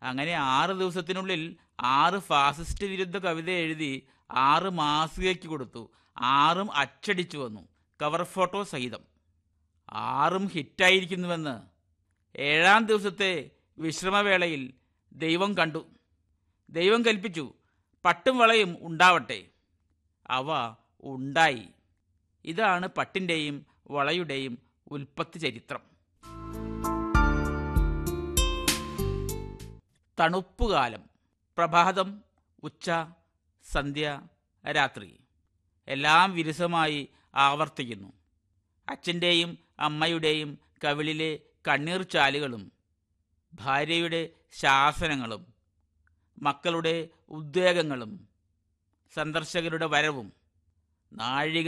അങ്ങനെ ആറ് ദിവസത്തിനുള്ളിൽ ആറ് ഫാസിസ്റ്റ് വിരുദ്ധ കവിത എഴുതി ആറ് മാസികയ്ക്ക് കൊടുത്തു ആറും അച്ചടിച്ചു വന്നു കവർ ഫോട്ടോ സഹിതം ആറും ഹിറ്റായിരിക്കുന്നുവെന്ന് ഏഴാം ദിവസത്തെ വിശ്രമവേളയിൽ ദൈവം കണ്ടു ദൈവം കൽപ്പിച്ചു പട്ടും വളയും ഉണ്ടാവട്ടെ അവ ഉണ്ടായി ഇതാണ് പട്ടിൻ്റെയും വളയുടെയും ഉൽപ്പത്തി ചരിത്രം തണുപ്പുകാലം പ്രഭാതം ഉച്ച സന്ധ്യ രാത്രി എല്ലാം വിരസമായി ആവർത്തിക്കുന്നു അച്ഛൻ്റെയും അമ്മയുടെയും കവിളിലെ കണ്ണീർ ചാലുകളും ഭാര്യയുടെ ശാസനങ്ങളും മക്കളുടെ ഉദ്വേഗങ്ങളും സന്ദർശകരുടെ വരവും നാഴിക